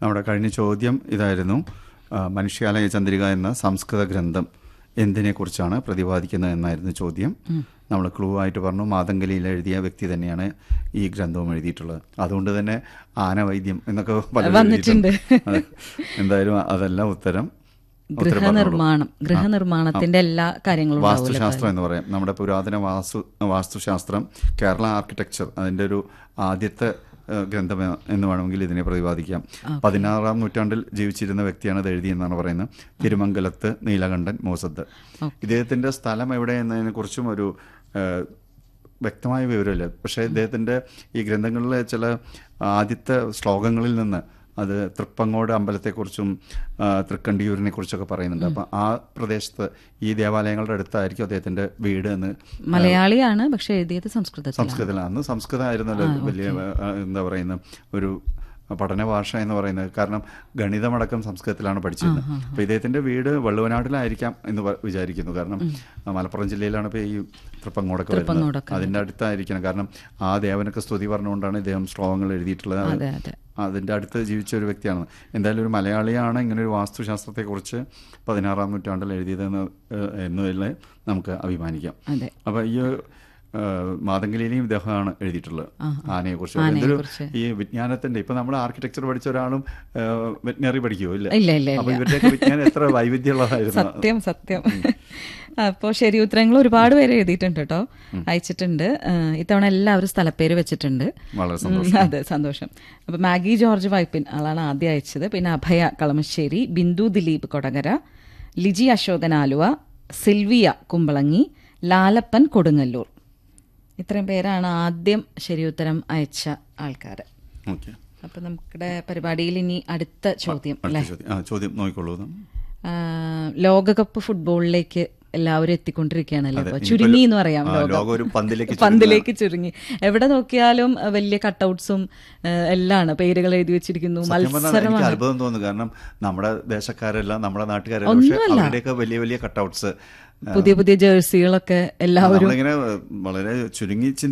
നമ്മുടെ കഴിഞ്ഞ ചോദ്യം ഇതായിരുന്നു ആ, മനുഷ്യാലയ ചന്ദ്രിക എന്ന സംസ്കൃത ഗ്രന്ഥം എന്തിനെക്കുറിച്ചാണ് പ്രതിപാദിക്കുന്നത് എന്നായിരുന്നു ചോദ്യം നമ്മൾ ക്ലൂ ആയിട്ട് പറഞ്ഞു മാതങ്കലിയിൽ എഴുതിയ വ്യക്തി തന്നെയാണ് ഈ ഗ്രന്ഥവും എഴുതിയിട്ടുള്ളത് അതുകൊണ്ട് തന്നെ ആനവൈദ്യം എന്നൊക്കെ പലരും വന്നിട്ടുണ്ട്. എഴുതിയിട്ടുണ്ട്. അതെ. എന്തായാലും അതല്ല ഉത്തരം ഉത്തരം പറഞ്ഞോളൂ. ഗൃഹനിർമ്മാണം ഗൃഹനിർമ്മാണത്തിന്റെ എല്ലാ കാര്യങ്ങളും ഉണ്ടാവൂലോ വാസ്തുശാസ്ത്രം എന്ന് പറയാം നമ്മുടെ പുരാതന വാസ്തു വാസ്തുശാസ്ത്രം കേരള ആർക്കിടെക്ചർ അതിൻ്റെ ഒരു ആദ്യത്തെ ഏഹ്, ഗ്രന്ഥം എ- എന്ന് വേണമെങ്കിൽ ഇതിനെ പ്രതിപാദിക്കാം പതിനാറാം നൂറ്റാണ്ടിൽ ജീവിച്ചിരുന്ന വ്യക്തിയാണ് ഇത് എഴുതിയെന്നാണ് പറയുന്നത് തിരുമംഗലത്ത് നീലകണ്ഠൻ മോസത്ത് ഇദ്ദേഹത്തിൻ്റെ സ്ഥലം എവിടെ എന്നതിനെ കുറിച്ചും ഒരു ഏഹ്, വ്യക്തമായ വിവരമില്ല പക്ഷേ ഇദ്ദേഹത്തിൻ്റെ ഈ ഗ്രന്ഥങ്ങളിലെ ചില ആദ്യത്തെ ശ്ലോകങ്ങളിൽ നിന്ന് അത് തൃപ്പങ്ങോട് അമ്പലത്തെക്കുറിച്ചും ആ, തൃക്കണ്ടിയൂരിനെ കുറിച്ചൊക്കെ പറയുന്നുണ്ട് അപ്പം ആ പ്രദേശത്ത് ഈ ദേവാലയങ്ങളുടെ അടുത്തായിരിക്കും അദ്ദേഹത്തിൻ്റെ വീട് എന്ന് മലയാളിയാണ് പക്ഷെ എഴുതിയത് സംസ്കൃതത്തിലാണ് സംസ്കൃതത്തിലാണ് അന്ന് സംസ്കൃതമായിരുന്നല്ലോ വലിയ ആ, എന്താ പറയുന്ന ഒരു പഠന ഭാഷ എന്ന് പറയുന്നത് കാരണം ഗണിതമടക്കം സംസ്കൃതത്തിലാണ് പഠിച്ചിരുന്നത് അപ്പോൾ ഇദ്ദേഹത്തിൻ്റെ വീട് വള്ളുവനാട്ടിലായിരിക്കാം എന്ന് പ- വിചാരിക്കുന്നു കാരണം ആ, മലപ്പുറം ജില്ലയിലാണ് ഇപ്പോൾ ഈ തൃപ്പങ്ങോടൊക്കെ വരുന്നത് തൃപ്പങ്ങോടൊക്കെ അതിൻ്റെ അടുത്തായിരിക്കണം കാരണം ആ ദേവനൊക്കെ സ്തുതി പറഞ്ഞുകൊണ്ടാണ് ഇദ്ദേഹം ശ്ലോകങ്ങൾ എഴുതിയിട്ടുള്ളത് അത് അതെ അതെ അതിൻ്റെ അടുത്ത് ജീവിച്ച ഒരു വ്യക്തിയാണ് എന്തായാലും ഒരു മലയാളിയാണ് ഇങ്ങനെ ഒരു വാസ്തുശാസ്ത്രത്തെക്കുറിച്ച് പതിനാറാം നൂറ്റാണ്ടിൽ എഴുതിയതെന്ന് ഏഹ്, എന്നതിൽ നമുക്ക് അഭിമാനിക്കാം അതെ അപ്പോൾ ഈ ഏഹ്, മാതങ്കലിയിലെയും ഇദ്ദേഹമാണ് എഴുതിയിട്ടുള്ളത് ആനയെക്കുറിച്ച് എന്തൊരു ആനയെക്കുറിച്ച്. ഈ വിജ്ഞാനത്തിന്റെ ഇപ്പൊ നമ്മൾ ആർക്കിടെക്ചർ പഠിച്ച ഒരാളും വെറ്റിനറി പഠിക്കുമോ ഇല്ല ഇല്ല ഇല്ല അപ്പൊ ഇല്ല ഇവരുടെയൊക്കെ വിജ്ഞാനം എത്ര വൈവിധ്യമുള്ളതായിരുന്നു സത്യം സത്യം അപ്പോൾ ശരി ഉത്തരങ്ങൾ ഒരുപാട് പേര് എഴുതിയിട്ടുണ്ട് കേട്ടോ അയച്ചിട്ടുണ്ട് ആ, ഇത്തവണ എല്ലാവരും സ്ഥലപ്പേര് വെച്ചിട്ടുണ്ട് വളരെ ഉം, അതെ സന്തോഷം അപ്പൊ മാഗി ജോർജ് വൈപ്പിൻ ആളാണ് ആദ്യം അയച്ചത് പിന്നെ അഭയ കളമശ്ശേരി ബിന്ദു ദിലീപ് കൊടകര ലിജി അശോകൻ ആലുവ സിൽവിയ കുമ്പളങ്ങി ലാലപ്പൻ കൊടുങ്ങല്ലൂർ ഇത്രയും പേരാണ് ആദ്യം ശരി ഉത്തരം അയച്ച ആൾക്കാർ ഓക്കെ അപ്പൊ നമ്മുടെ പരിപാടിയിൽ ഇനി അടുത്ത ചോദ്യം അടുത്ത ചോദ്യം ആ ചോദ്യം നോക്കിക്കോളൂ ഇത്. ആ, ലോകകപ്പ് ഫുട്ബോളിലേക്ക് എല്ലാവരും എത്തിക്കൊണ്ടിരിക്കുകയാണല്ലോ അതെ, ഇപ്പൊ ഇനിയിപ്പോ ചുരുങ്ങി എന്ന് പറയാം ആ, ലോകം. ലോകം ഒരു പന്തിലേക്ക് പന്തിലേക്ക് ചുരുങ്ങി എവിടെ നോക്കിയാലും അഹ് വലിയ കട്ടൗട്ട്സും എല്ലാം പേരുകൾ എഴുതി വെച്ചിരിക്കുന്നു സത്യം പറഞ്ഞാൽ എനിക്ക് മത്സരമാണ് അത്ഭുതം തോന്നുന്നു കാരണം നമ്മുടെ ദേശക്കാരല്ല നമ്മുടെ നാട്ടുകാരല്ല പക്ഷെ അവരുടെയൊക്കെ വലിയ വലിയ കട്ടൗട്ട്സ് പുതിയ പുതിയ ജേഴ്സികളൊക്കെ എല്ലാവരും നമ്മളിങ്ങനെ വളരെ ചുരുങ്ങി